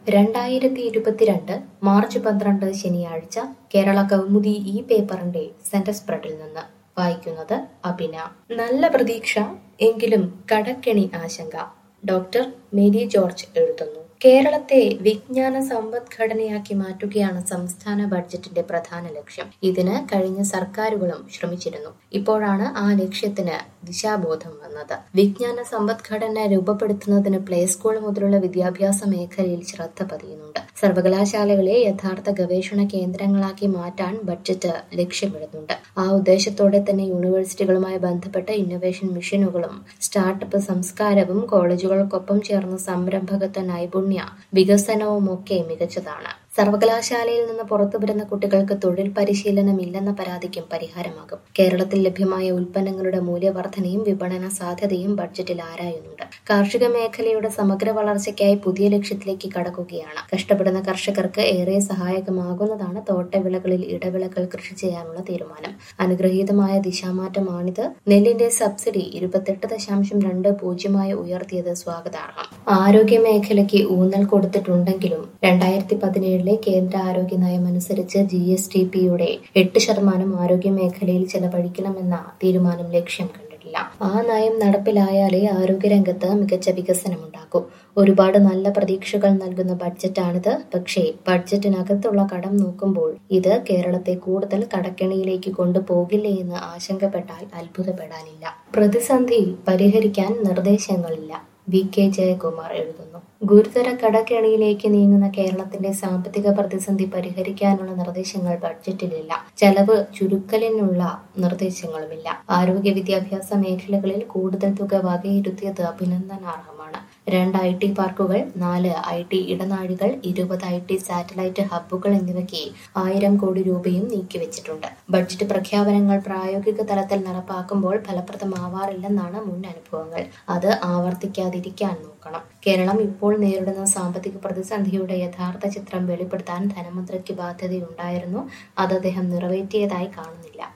രണ്ടായിരത്തി ഇരുപത്തിരണ്ട് മാർച്ച് പന്ത്രണ്ട് ശനിയാഴ്ച കേരള കൗമുദി ഈ പേപ്പറിന്റെ സെന്റർ സ്പ്രെഡിൽ നിന്ന് വായിക്കുന്നത് അഭിന നല്ല പ്രതീക്ഷ എങ്കിലും കടക്കെണി ആശങ്ക ഡോക്ടർ മേരി ജോർജ് എഴുതുന്നു കേരളത്തെ വിജ്ഞാന സമ്പദ്ഘടനയാക്കി മാറ്റുകയാണ് സംസ്ഥാന ബഡ്ജറ്റിന്റെ പ്രധാന ലക്ഷ്യം ഇതിന് കഴിഞ്ഞ സർക്കാരുകളും ശ്രമിച്ചിരുന്നു ഇപ്പോഴാണ് ആ ലക്ഷ്യത്തിന് ദിശാബോധം വന്നത് വിജ്ഞാന സമ്പദ്ഘടന രൂപപ്പെടുത്തുന്നതിന് പ്ലേ സ്കൂൾ മുതലുള്ള വിദ്യാഭ്യാസ മേഖലയിൽ ശ്രദ്ധ പതിയുന്നുണ്ട് സർവകലാശാലകളെ യഥാർത്ഥ ഗവേഷണ കേന്ദ്രങ്ങളാക്കി മാറ്റാൻ ബഡ്ജറ്റ് ലക്ഷ്യമിടുന്നുണ്ട് ആ ഉദ്ദേശത്തോടെ തന്നെ യൂണിവേഴ്സിറ്റികളുമായി ബന്ധപ്പെട്ട ഇന്നൊവേഷൻ മിഷനുകളും സ്റ്റാർട്ടപ്പ് സംസ്കാരവും കോളേജുകൾക്കൊപ്പം ചേർന്ന സംരംഭകത്വ നൈപുണ്യ വികസനവും ഒക്കെ മികച്ചതാണ് സർവകലാശാലയിൽ നിന്ന് പുറത്തുവരുന്ന കുട്ടികൾക്ക് തൊഴിൽ പരിശീലനം ഇല്ലെന്ന പരാതിക്കും പരിഹാരമാകും കേരളത്തിൽ ലഭ്യമായ ഉൽപ്പന്നങ്ങളുടെ മൂല്യവർധനയും വിപണന സാധ്യതയും ബഡ്ജറ്റിൽ ആരായുന്നുണ്ട് കാർഷിക മേഖലയുടെ സമഗ്ര വളർച്ചയ്ക്കായി പുതിയ ലക്ഷ്യത്തിലേക്ക് കടക്കുകയാണ് കഷ്ടപ്പെടുന്ന കർഷകർക്ക് ഏറെ സഹായകമാകുന്നതാണ് തോട്ടവിളകളിൽ ഇടവിളകൾ കൃഷി ചെയ്യാനുള്ള തീരുമാനം അനുഗ്രഹീതമായ ദിശാമാറ്റമാണിത് നെല്ലിന്റെ സബ്സിഡി ഇരുപത്തെട്ട് ദശാംശം രണ്ട് പൂജ്യമായി ഉയർത്തിയത് സ്വാഗതാർഹം ആരോഗ്യ മേഖലയ്ക്ക് ഊന്നൽ കൊടുത്തിട്ടുണ്ടെങ്കിലും രണ്ടായിരത്തി പതിനേഴിലെ കേന്ദ്ര ആരോഗ്യ നയം അനുസരിച്ച് ജി എസ് ടി പിയുടെ എട്ട് ശതമാനം ആരോഗ്യ മേഖലയിൽ ചെലവഴിക്കണമെന്ന തീരുമാനം ലക്ഷ്യം കണ്ടിട്ടില്ല ആ നയം നടപ്പിലായാലേ ആരോഗ്യരംഗത്ത് മികച്ച വികസനമുണ്ടാക്കൂ ഒരുപാട് നല്ല പ്രതീക്ഷകൾ നൽകുന്ന ബഡ്ജറ്റാണിത് പക്ഷേ ബഡ്ജറ്റിനകത്തുള്ള കടം നോക്കുമ്പോൾ ഇത് കേരളത്തെ കൂടുതൽ കടക്കെണിയിലേക്ക് കൊണ്ടുപോകില്ലേ എന്ന് ആശങ്കപ്പെട്ടാൽ അത്ഭുതപ്പെടാനില്ല പ്രതിസന്ധി പരിഹരിക്കാൻ നിർദ്ദേശങ്ങളില്ല വി കെ ജയകുമാർ എഴുതുന്നു ഗുരുതര കടക്കെണിയിലേക്ക് നീങ്ങുന്ന കേരളത്തിന്റെ സാമ്പത്തിക പ്രതിസന്ധി പരിഹരിക്കാനുള്ള നിർദ്ദേശങ്ങൾ ബഡ്ജറ്റിലില്ല ചെലവ് ചുരുക്കലിനുള്ള നിർദ്ദേശങ്ങളുമില്ല ആരോഗ്യ വിദ്യാഭ്യാസ മേഖലകളിൽ കൂടുതൽ തുക വകയിരുത്തിയത് അഭിനന്ദനാർഹമാണ് രണ്ട് ഐ ടി പാർക്കുകൾ നാല് ഐ ടി ഇടനാഴികൾ ഇരുപത് ഐ ടി സാറ്റലൈറ്റ് ഹബ്ബുകൾ എന്നിവയ്ക്ക് ആയിരം കോടി രൂപയും നീക്കിവെച്ചിട്ടുണ്ട് ബഡ്ജറ്റ് പ്രഖ്യാപനങ്ങൾ പ്രായോഗിക തലത്തിൽ നടപ്പാക്കുമ്പോൾ ഫലപ്രദമാവാറില്ലെന്നാണ് മുൻ അനുഭവങ്ങൾ അത് ആവർത്തിക്കാതിരിക്കാൻ നോക്കണം കേരളം ഇപ്പോൾ നേരിടുന്ന സാമ്പത്തിക പ്രതിസന്ധിയുടെ യഥാർത്ഥ ചിത്രം വെളിപ്പെടുത്താൻ ധനമന്ത്രിക്ക് ബാധ്യതയുണ്ടായിരുന്നു അത് അദ്ദേഹം നിറവേറ്റിയതായി കാണുന്നില്ല